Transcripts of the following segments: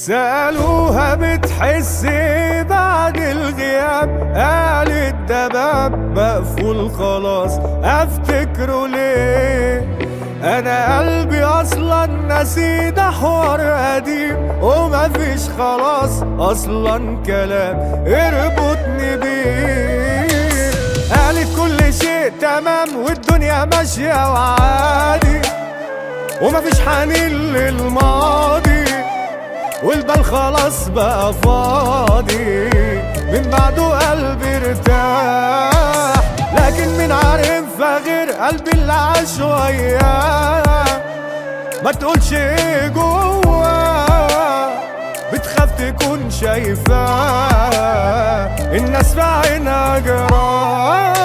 سألوها بتحس إيه بعد الغياب قالت ده باب مقفول خلاص افتكره ليه انا قلبي اصلا نسي ده حوار قديم ومفيش خلاص اصلا كلام اربطني بيه قالت كل شيء تمام والدنيا ماشية وعادي ومفيش حنين للماضي والبال خلاص بقى فاضي من بعده قلبي ارتاح لكن مين عارفها غير قلبي اللي عاش وياه ما تقولش ايه جواه بتخاف تكون شايفاه الناس في عينها جراح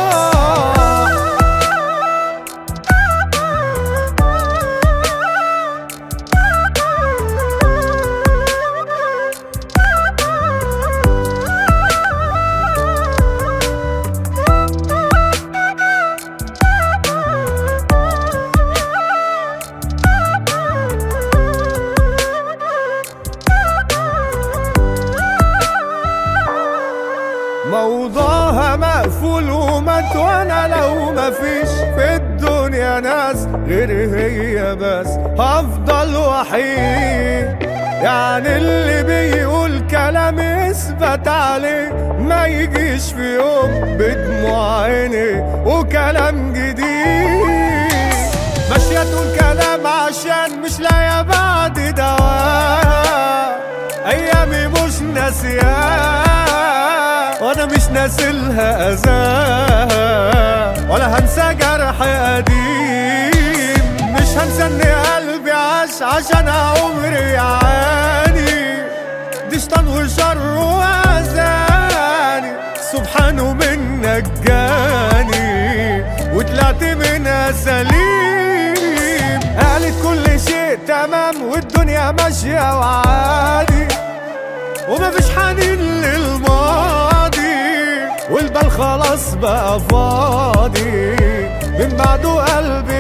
موضوعها مقفول ومات وانا لو مفيش في الدنيا ناس غير هي بس هفضل وحيد يعني اللي بيقول كلام يثبت عليه ما يجيش في يوم بدموع عيني وكلام جديد ماشية تقول كلام عشان مش لاقية بعد دواء أيامي مش ناسياه وانا مش ناسلها اذاه ولا هنسى جرح قديم مش هنسى ان قلبي عاش عشان عمري يعاني دي شيطان وشر واذاني سبحانه من نجاني وطلعت منها سليم قالت كل شيء تمام والدنيا ماشيه وعادي ومفيش حنين للماضي والبال خلاص بقى فاضي من بعده قلبي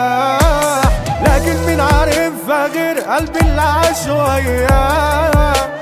ارتاح لكن مين عارفها غير قلبي اللي عاش وياه